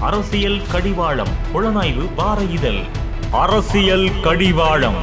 அரசியல் கடிவாளம் புலனாய்வு வார இதழ் அரசியல் கடிவாளம்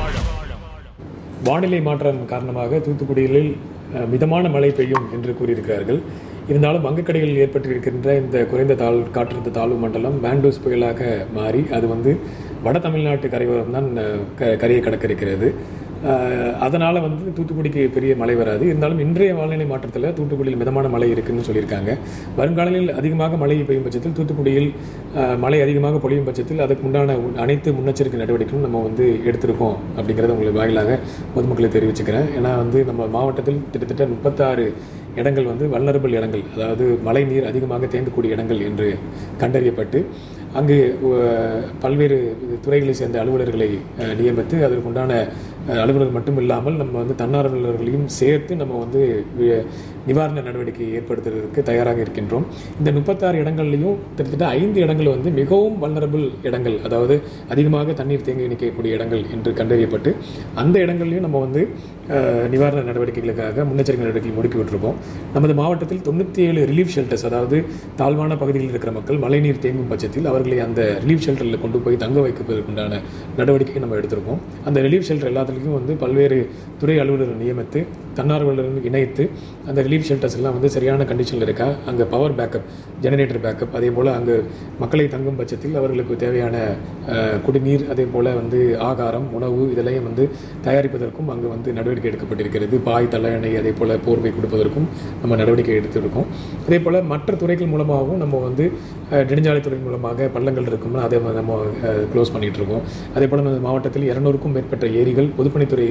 வானிலை மாற்றம் காரணமாக தூத்துக்குடியில் அஹ், மிதமான மழை பெய்யும் என்று கூறியிருக்கிறார்கள் இருந்தாலும் வங்கக்கடையில் ஏற்பட்டிருக்கின்ற இந்த குறைந்த தாழ் காற்றழுத்த தாழ்வு மண்டலம் மேண்டூஸ் புயலாக மாறி அது வந்து வட தமிழ்நாட்டு கரையோரம் தான் அஹ், க கரையை கடக்க இருக்கிறது அஹ், அதனால வந்து தூத்துக்குடிக்கு பெரிய மழை வராது இருந்தாலும் இன்றைய வானிலை மாற்றத்தில் தூத்துக்குடியில் மிதமான மழை இருக்குன்னு சொல்லியிருக்காங்க வருங்காலங்களில் அதிகமாக மழை பெய்யும் பட்சத்தில் தூத்துக்குடியில் அஹ், மழை அதிகமாக பொழியும் பட்சத்தில் அதுக்கு உண்டான உ- அனைத்து முன்னெச்சரிக்கை நடவடிக்கைகளும் நம்ம வந்து எடுத்திருக்கோம் அப்படிங்கிறத உங்களுக்கு வாயிலாக பொதுமக்களை தெரிவிச்சுக்கிறேன் ஏன்னா வந்து நம்ம மாவட்டத்தில் கிட்டத்தட்ட முப்பத்தாறு இடங்கள் வந்து வல்னரபிள் இடங்கள் அதாவது மழை நீர் அதிகமாக தேங்கக்கூடிய இடங்கள் என்று கண்டறியப்பட்டு அங்கு அஹ், பல்வேறு துறைகளை சேர்ந்த அலுவலர்களை அஹ், நியமித்து அதற்குண்டான அஹ், அலுவலர் மட்டும் இல்லாமல் நம்ம வந்து தன்னார்வலர்களையும் சேர்த்து நம்ம வந்து வி- நிவாரண நடவடிக்கை ஏற்படுத்துவதற்கு தயாராக இருக்கின்றோம் இந்த முப்பத்தாறு இடங்கள்லையும் கிட்டத்தட்ட ஐந்து இடங்கள் வந்து மிகவும் வல்னரபிள் இடங்கள் அதாவது அதிகமாக தண்ணீர் தேங்கி நிற்கக்கூடிய இடங்கள் என்று கண்டறியப்பட்டு அந்த இடங்கள்லையும் நம்ம வந்து அஹ், நிவாரண நடவடிக்கைகளுக்காக முன்னெச்சரிக்கை நடவடிக்கை முடுக்கி விட்டுருக்கோம் நமது மாவட்டத்தில் தொண்ணூற்றி ஏழு ரிலீஃப் ஷெல்டர்ஸ் அதாவது தாழ்வான பகுதிகளில் இருக்கிற மக்கள் மழைநீர் தேங்கும் பட்சத்தில் அவர்களை அந்த ரிலீஃப் ஷெல்டரில் கொண்டு போய் தங்க வைப்பதற்குண்டான நடவடிக்கை நம்ம எடுத்திருக்கோம் அந்த ரிலீஃப் ஷெல்டர் எல்லாத்துலேயும் வந்து பல்வேறு துறை அலுவலர்கள் நியமித்து தன்னார்வலர்கள் இணைத்து அந்த ரிலீஃப் ஷெல்டர்ஸ் எல்லாம் வந்து சரியான கண்டிஷனில் இருக்கா அங்கே பவர் பேக்கப் ஜெனரேட்டர் பேக்கப் அதே போல் அங்கே மக்களை தங்கும் பட்சத்தில் அவர்களுக்கு தேவையான அஹ், குடிநீர் அதே போல் வந்து ஆகாரம் உணவு இதெல்லாம் வந்து தயாரிப்பதற்கும் அங்கே வந்து நடவடிக்கை எடுக்கப்பட்டிருக்கிறது பாய் தலையணை அதே போல் போர்வை கொடுப்பதற்கும் நம்ம நடவடிக்கை எடுத்திருக்கோம் அதே போல் மற்ற துறைகள் மூலமாகவும் நம்ம வந்து அஹ், நெடுஞ்சாலைத்துறை மூலமாக பள்ளங்கள் இருக்கும்னா அதை நம்ம க்ளோஸ் பண்ணிகிட்டு இருக்கோம் அதே போல் நம்ம மாவட்டத்தில் இரநூறுக்கும் மேற்பட்ட ஏரிகள் பொதுப்பணித்துறை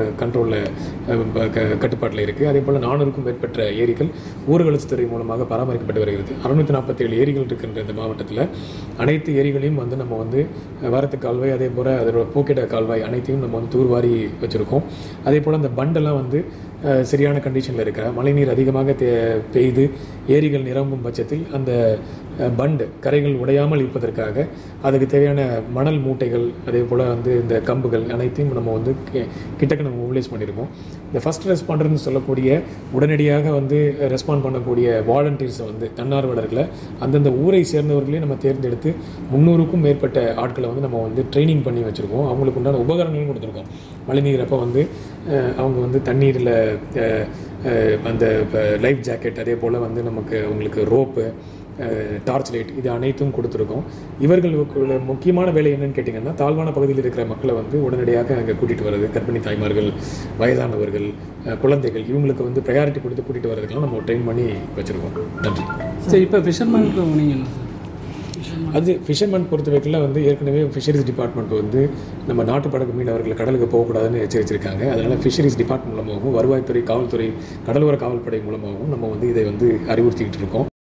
கண்ட்ரோலில் கட்டுப்பாட்டில் இருக்குது அதே போல் நானூறுக்கும் மேற்பட்ட ஏரிகள் ஊர்வலத்துறை மூலமாக பராமரிக்கப்பட்டு வருகிறது அறுநூற்றி நாற்பத்தேழு ஏரிகள் இருக்கின்ற இந்த மாவட்டத்தில் அனைத்து ஏரிகளையும் வந்து நம்ம வந்து அஹ், வரத்து கால்வாய் அதே போல் அதோட போக்கிட கால்வாய் அனைத்தையும் நம்ம வந்து தூர்வாரி வச்சுருக்கோம் அதே போல் அந்த பண்டெல்லாம் வந்து அஹ், சரியான கண்டிஷனில் இருக்கிற மழைநீர் அதிகமாக தே பெய்து ஏரிகள் நிரம்பும் பட்சத்தில் அந்த அஹ், பண்டு கரைகள் உடையாமல் இருப்பதற்காக அதுக்கு தேவையான மணல் மூட்டைகள் அதே போல் வந்து இந்த கம்புகள் அனைத்தையும் நம்ம வந்து கி- கிட்டக்க நம்ம மொபிலைஸ் பண்ணியிருக்கோம் இந்த ஃபஸ்ட் ரெஸ்பாண்டர்னு சொல்லக்கூடிய உடனடியாக வந்து ரெஸ்பாண்ட் பண்ணக்கூடிய வாலண்டியர்ஸை வந்து தன்னார்வலர்களை அந்தந்த ஊரை சேர்ந்தவர்களே நம்ம தேர்ந்தெடுத்து முந்நூறுக்கும் மேற்பட்ட ஆட்களை வந்து நம்ம வந்து ட்ரைனிங் பண்ணி வச்சுருக்கோம் அவங்களுக்கு உண்டான உபகரணங்களும் கொடுத்துருக்கோம் மழைநீர் அப்போ வந்து அஹ், அவங்க வந்து தண்ணீரில் அந்த லைஃப் ஜாக்கெட் அதே போல் வந்து நமக்கு அவங்களுக்கு ரோப்பு டார்ச் லைட் இது அனைத்தும் கொடுத்துருக்கோம் இவர்களுக்கு முக்கியமான வேலை என்னன்னு கேட்டிங்கன்னா தாழ்வான பகுதியில் இருக்கிற மக்களை வந்து உடனடியாக அங்கே கூட்டிகிட்டு வர்றது கர்ப்பிணி தாய்மார்கள் வயதானவர்கள் அஹ், குழந்தைகள் இவங்களுக்கு வந்து ப்ரையாரிட்டி கொடுத்து கூட்டிகிட்டு வர்றதுக்கெல்லாம் நம்ம ட்ரெயின் பண்ணி வச்சுருக்கோம் நன்றி சரி இப்போ ஃபிஷர்மேனுக்கு போனீங்கன்னா சார் அது ஃபிஷர்மேன் பொறுத்த வரைக்கும் வந்து ஏற்கனவே ஃபிஷரிஸ் டிபார்ட்மெண்ட் வந்து நம்ம நாட்டு படகு மீனவர்கள் கடலுக்கு போகக்கூடாதுன்னு எச்சரிச்சிருக்காங்க அதனால் ஃபிஷரிஸ் டிபார்ட்மெண்ட் மூலமாகவும் வருவாய்த்துறை காவல்துறை கடலோர காவல்படை மூலமாகவும் நம்ம வந்து இதை வந்து அறிவுறுத்திக்கிட்டு இருக்கோம்